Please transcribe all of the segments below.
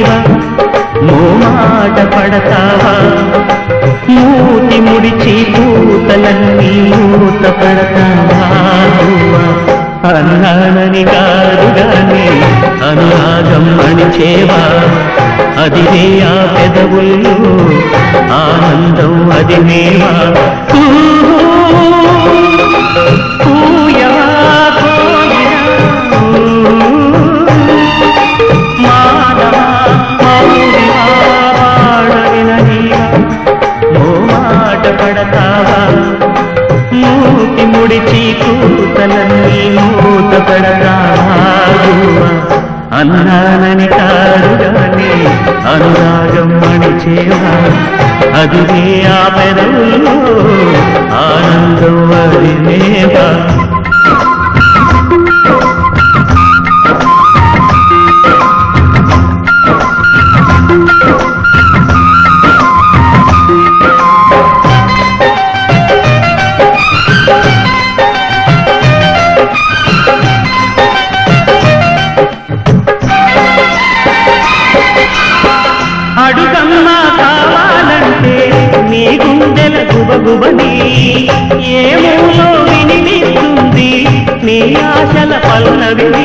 నీవా మోమాట పడతావా మూతి ముడిచి పూతలన్నీ మూత పడతావా నువ్వా? అన్నానని కాదుగానే అనురాగం అణిచేవా అది ఆ పెదవుల్లో ఆనందం అది మేవా పూయవా మానవా మౌనివా వాడవిన నీవా ఓ మాట పడతావా మూతి ముడిచి కూతలన్నీ మూత పడతావా అన్నానని కారుగానే అనురాగం మణిచేవా అది ఆ పెదవుల్లో ఆనందం అది నేవా అడుగమ్మా కావాలంటే నీ గుండెల గుబగుబని ఏమూలో వినిపిస్తుంది నీ ఆశల పల్లవిని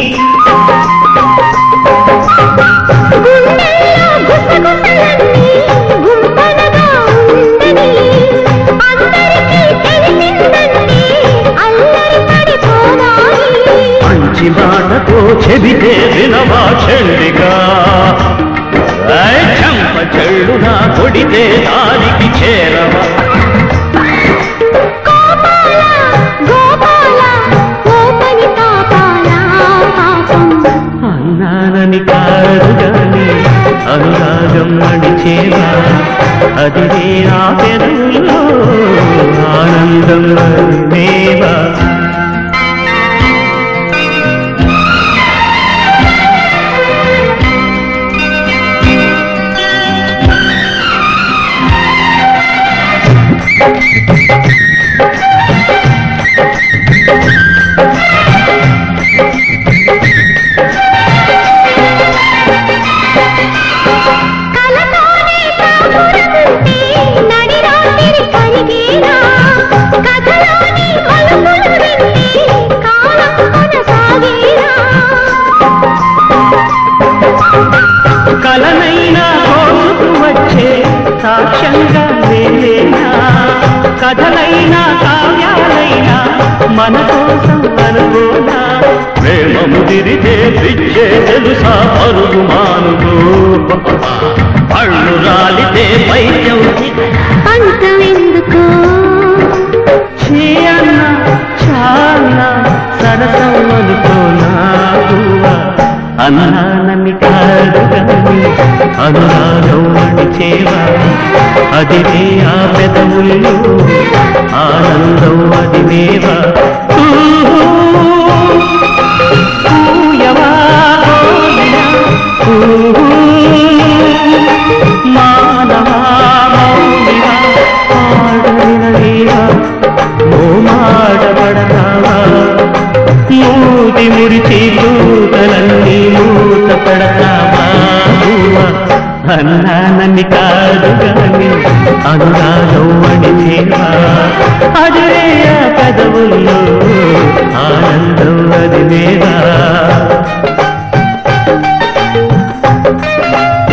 గుండెల్లో గుసగుసలన్నీ గుంపనగా ఉందని అందరికీ తెలిసిందండి అల్లరి పడిపోవాలి మంచి మాటతో చెబితే వినవా చెల్లిగా ఏయ్ చెంప చెల్లునా కొడితే దానికి చేరవా గోపాల గోపాల కోపని తాపాల పాపం అన్నానని కారుగాని అనురాగం నడిచేవా అది ఆ పెదవుల్లో ఆనందం నేవా కలతోనే కాపురముంటే నడి రాత్రి కలిగేనా కథలోని మలుపులు వింటే కాలం కొనసాగేనా కలనైనా కోరుకు వచ్చే సాక్ష్యంగా వేలేనా కథలైనా కావ్యాలైనా మన కోసం అనుకోనా ప్రేమము తిరిగే పిచ్చే తెలుసా పరుగు మానుకో పళ్ళు రాలితే పైద్యం పంచమెందుకో చీ అన్న చాలా సరసం అనుకోనా అన్నానని కాదు కానీ అనురాగం నడిచేవా అది ఆ పెదవుల్లో ఆనందం అది మేవా పూయవా గోవినా, ఊహూ. మానవా మౌనివా పాడవినవీవా ఓ మాడబడతావా మూతి మురిచి పూతలన్నీ మూత పడతావా నువ్వా? అన్నానని కాదు గాని అనురాగం అడిచేవా అదే ఆ పెదవుల్లో ఆనందం అది మేవా